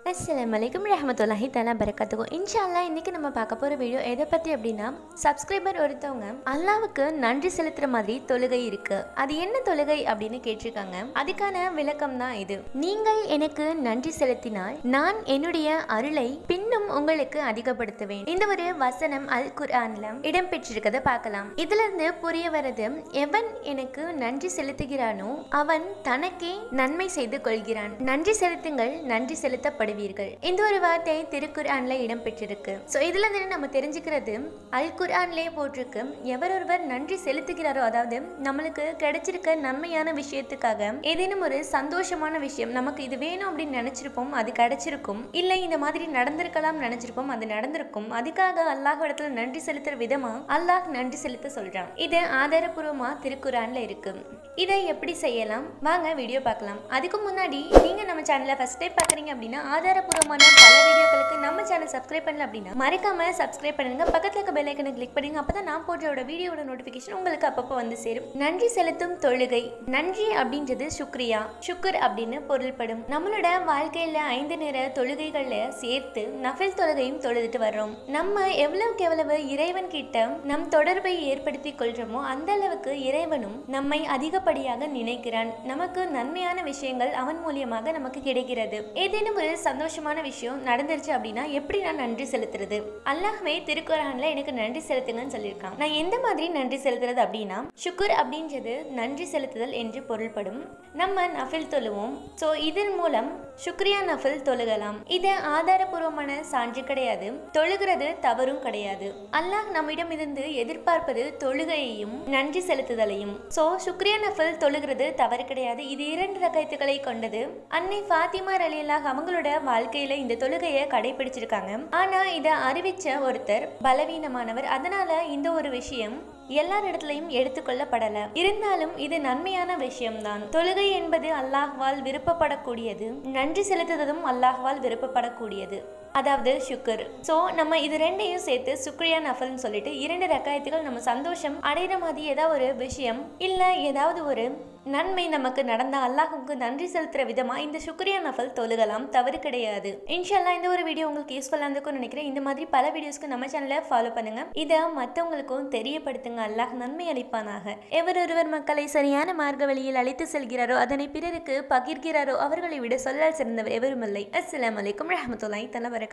அஸ்ஸலாமு அலைக்கும் ரஹமத்துல்லாஹி தலா பரக்கத்துக்கும் இன்ஷால்லா இன்னைக்கு நம்ம பார்க்க போகிற வீடியோ எதை பற்றி அப்படின்னா சப்ஸ்கிரைபர் ஒருத்தவங்க அல்லாவுக்கு நன்றி செலுத்துற மாதிரி தொழுகை இருக்கு அது என்ன தொழுகை அப்படின்னு கேட்டிருக்காங்க அதுக்கான விளக்கம் தான் இது நீங்கள் எனக்கு நன்றி செலுத்தினால் நான் என்னுடைய அருளை பின்னும் உங்களுக்கு அதிகப்படுத்துவேன் இந்த ஒரு வசனம் அல் குர்ஆன்ல இடம்பெற்றிருக்கதை பார்க்கலாம் இதுல இருந்து புரிய வரது எவன் எனக்கு நன்றி செலுத்துகிறானோ அவன் தனக்கே நன்மை செய்து கொள்கிறான் நன்றி செலுத்துங்கள் நன்றி செலுத்தப்படுவீர்கள் இந்த ஒரு வார்த்தை திருக்குர்ஆன்ல இடம்பெற்றிருக்கு சோ இதுல இருந்து நம்ம தெரிஞ்சுக்கிறது அல் குர்ஆன்லயே போட்டிருக்கு எவரொருவர் நன்றி செலுத்துகிறாரோ அதாவது நம்மளுக்கு கிடைச்சிருக்க நன்மையான விஷயத்துக்காக ஏதேனும் ஒரு சந்தோஷமான விஷயம் நமக்கு இது வேணும் அப்படின்னு நினைச்சிருப்போம் அது கிடைச்சிருக்கும் இல்லை இந்த மாதிரி நடந்திருக்கலாம் நினைச்சிருப்போம் அது நடந்திருக்கும் அதுக்காக அல்லாஹ் இடத்துல நன்றி செலுத்துற விதமா அல்லாஹ் நன்றி செலுத்த சொல்றான் இது ஆதாரபூர்வமா திருக்குறான்ல இருக்கு இதை எப்படி செய்யலாம் வாங்க வீடியோ பார்க்கலாம் அதுக்கு முன்னாடி நீங்க நம்ம சேனலை ஃபர்ஸ்ட் டைம் பார்க்குறீங்க அப்படின்னா ஆதாரபூர்வமான பல வீடியோக்களுக்கு நம்ம சேனல் சப்ஸ்கிரைப் பண்ணல அப்படின்னா மறக்காம சப்ஸ்கிரைப் பண்ணுங்க பக்கத்துல இருக்க பெல் ஐக்கனை கிளிக் பண்ணுங்க அப்பதான் நான் போடுறோட வீடியோட நோட்டிபிகேஷன் உங்களுக்கு அப்பப்போ வந்து சேரும் நன்றி செலுத்தும் தொழுகை நன்றி அப்படின்றது சுக்ரியா சுக்கர் அப்படின்னு பொருள்படும் நம்மளோட வாழ்க்கையில ஐந்து நேர தொழுகைகள்ல சேர்த்து நஃபில் தொழுகையும் தொழுதுட்டு வர்றோம் நம்ம எவ்வளவுக்கு எவ்வளவு இறைவன் கிட்ட நம் தொடர்பை ஏற்படுத்தி கொள்றோமோ அந்த அளவுக்கு இறைவனும் நம்மை அதிகப்படியாக நினைக்கிறான் நமக்கு நன்மையான விஷயங்கள் அவன் மூலியமாக நமக்கு கிடைக்கிறது ஏதேனும் ஒரு சந்தோஷமான விஷயம் நடந்துருச்சு அப்படின்னா எப்படி நான் நன்றி செலுத்துறது அல்லாஹ்வே திருக்குறான்ல எனக்கு நன்றி செலுத்துங்கன்னு சொல்லியிருக்கான் நான் எந்த மாதிரி நன்றி செலுத்துறது அப்படின்னா சுக்குர் அப்படின்றது நன்றி செலுத்துதல் என்று பொருள்படும் நம்ம நஃபில் தொழுவோம் ஸோ இதன் மூலம் சுக்ரியா நஃபில் தொழுகலாம் இது ஆதாரபூர்வமான சான்று கிடையாது தொழுகிறது தவறும் கிடையாது அல்லாஹ் நம்மிடம் இருந்து எதிர்பார்ப்பது தொழுகையையும் நன்றி செலுத்துதலையும் ஸோ சுக்ரியா நஃபில் தொழுகிறது தவறு கிடையாது இது இரண்டு ரகத்துக்களை கொண்டது அன்னை ஃபாத்திமா ரலியல்லாஹ் அவங்களோட வாழ்க்கையில இந்த தொழுகையை கடைபிடிச்சிருக்காங்க ஆனா இதை அறிவிச்ச ஒருத்தர் பலவீனமானவர் அதனால இந்த ஒரு விஷயம் எல்லாரிடத்துலையும் எடுத்துக்கொள்ளப்படல இருந்தாலும் இது நன்மையான விஷயம்தான் தொழுகை என்பது அல்லாஹ்வால் விருப்பப்படக்கூடியது நன்றி செலுத்துவதும் அல்லாஹ்வால் விருப்பப்படக்கூடியது அதாவது சுக்கர் ஸோ நம்ம இது ரெண்டையும் சேர்த்து சுக்ரியா நஃபல்னு சொல்லிட்டு இரண்டு ரக்காயத்துகள் நம்ம சந்தோஷம் அடைகிற மாதிரி ஏதாவது ஒரு விஷயம் இல்லை ஏதாவது ஒரு நன்மை நமக்கு நடந்த அல்லாஹுக்கு நன்றி செலுத்துற விதமா இந்த சுக்ரியா நஃபல் தொழுகலாம் தவறு கிடையாது இன்ஷால்லா இந்த ஒரு வீடியோ உங்களுக்கு யூஸ்ஃபுல்லாக இருந்திருக்கும்னு நினைக்கிறேன் இந்த மாதிரி பல வீடியோஸ்க்கு நம்ம சேனலை ஃபாலோ பண்ணுங்க இதை மற்றவங்களுக்கும் தெரியப்படுத்துங்க அல்லாஹ் நன்மை அளிப்பானாக எவர் ஒருவர் மக்களை சரியான மார்க்க வழியில் அழைத்து செல்கிறாரோ அதனை பிறருக்கு பகிர்கிறாரோ அவர்களை விட சொல்லால் சிறந்தவர் எவருமில்லை அஸ்ஸலாமு அலைக்கும் ரஹமத்துல்லாஹி தலா